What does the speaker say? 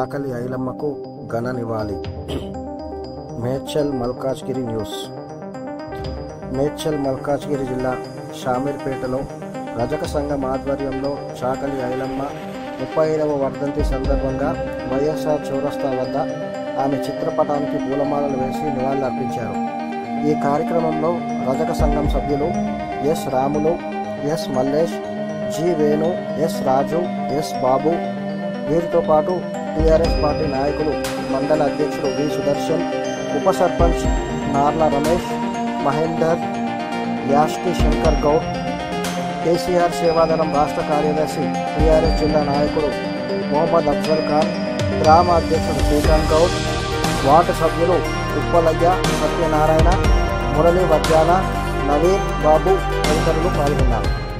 చాకలి ఐలమ్మకు ఘన నివాళి మేడ్చల్ మల్కాజ్గిరి న్యూస్ మేడ్చల్ మల్కాజ్గిరి జిల్లా షామీర్పేటలో రజక సంఘం ఆధ్వర్యంలో చాకలి ఐలమ్మ ముప్పై ఐదవ వర్ధంతి సందర్భంగా వైఎస్ఆర్ చౌరస్తా వద్ద ఆమె చిత్రపటానికి పూలమాలలు వేసి నివాళులర్పించారు ఈ కార్యక్రమంలో రజక సంఘం సభ్యులు S Ramulu S Mallesh G Venu S Raju S Babu వీరితో పాటు టీఆర్ఎస్ పార్టీ నాయకులు మండల అధ్యక్షుడు వి సుదర్శన్ ఉప సర్పంచ్ నార్ల రమేష్ మహేందర్ యాష్కి శంకర్ గౌడ్ కేసీఆర్ సేవాదళం రాష్ట్ర కార్యదర్శి టీఆర్ఎస్ జిల్లా నాయకుడు మొహమ్మద్ అఫ్జల్ ఖాన్ గ్రామ అధ్యక్షుడు శ్రీకాంత్ గౌడ్ వార్డు సభ్యులు ఉప్పలయ్య సత్యనారాయణ మురళీ వజ్జాల నవీన్ బాబు తదితరులు పాల్గొన్నారు